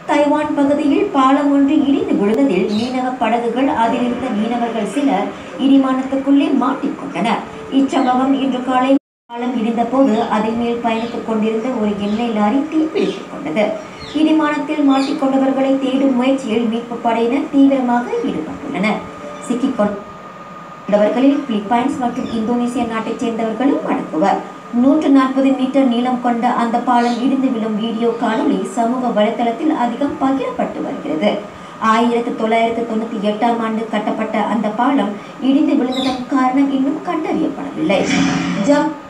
Taiwan பகுதியில் பாலம் ஒன்று இடிந்து விழுந்ததில் மீனவ படகுகள் அதிலிருந்த மீனவர்கள் சிலர் இடிமானத்துக்குள்ளே மாட்டிக்கொண்டனர் இச்சம்பவம் இன்று காலை பாலம் இடிந்தபோது அதன் மேல் பயணித்துக் கொண்டிருந்த ஒரு எண்ணெய் லாரி தீப்பிடித்துக் கொண்டது இடிமானத்தில் மாட்டிக்கொண்டவர்களை தேடும் முயற்சியில் மீட்பு படையினர் தீவிரமாக ஈடுபட்டுள்ளனர் சிக்கிக்கொண்டவர்களில் பிலிப்பைன்ஸ் மற்றும் இந்தோனேசிய நாட்டைச் சேர்ந்தவர்களும் அடங்குவர் நூற்று நாற்பது மீட்டர் நீளம் கொண்ட அந்த பாலம் இடிந்து விழும் வீடியோ காணொளி சமூக வலைதளத்தில் அதிகம் பகிரப்பட்டு வருகிறது ஆயிரத்து தொள்ளாயிரத்து தொண்ணூத்தி எட்டாம் ஆண்டு கட்டப்பட்ட அந்த பாலம் இடிந்து விழுந்ததன் காரணம் இன்னும் கண்டறியப்படவில்லை ஜப்